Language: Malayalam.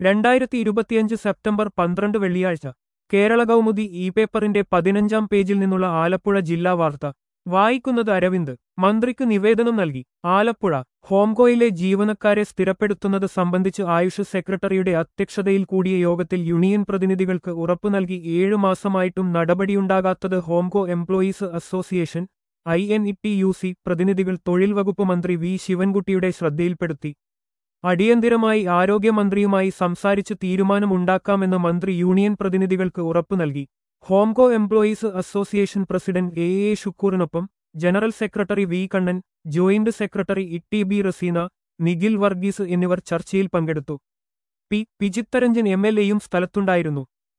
രണ്ടായിരത്തി ഇരുപത്തിയഞ്ച് സെപ്റ്റംബർ പന്ത്രണ്ട് വെള്ളിയാഴ്ച കേരള കൗമുദി ഇ പേപ്പറിന്റെ പതിനഞ്ചാം പേജിൽ നിന്നുള്ള ആലപ്പുഴ ജില്ലാ വാർത്ത വായിക്കുന്നത് അരവിന്ദ് മന്ത്രിക്ക് നിവേദനം നൽകി ആലപ്പുഴ ഹോംകോയിലെ ജീവനക്കാരെ സ്ഥിരപ്പെടുത്തുന്നത് സംബന്ധിച്ച് ആയുഷ് സെക്രട്ടറിയുടെ അധ്യക്ഷതയിൽ കൂടിയ യോഗത്തിൽ യൂണിയൻ പ്രതിനിധികൾക്ക് ഉറപ്പു നൽകി ഏഴു മാസമായിട്ടും നടപടിയുണ്ടാകാത്തത് Homco employees association I N E T U C പ്രതിനിധികൾ തൊഴിൽ വകുപ്പ് മന്ത്രി വി ശിവൻകുട്ടിയുടെ ശ്രദ്ധയിൽപ്പെടുത്തി അടിയന്തിരമായി ആരോഗ്യമന്ത്രിയുമായി സംസാരിച്ച് തീരുമാനമുണ്ടാക്കാമെന്ന് മന്ത്രി യൂണിയൻ പ്രതിനിധികൾക്ക് ഉറപ്പു നൽകി Homco employees association president A A ഷുക്കൂറിനൊപ്പം general secretary V Kannan joint secretary E B Raseena Nikhil Varghese എന്നിവർ ചർച്ചയിൽ പങ്കെടുത്തു പി പിജിത്തരഞ്ജൻ എം എൽ എയും സ്ഥലത്തുണ്ടായിരുന്നു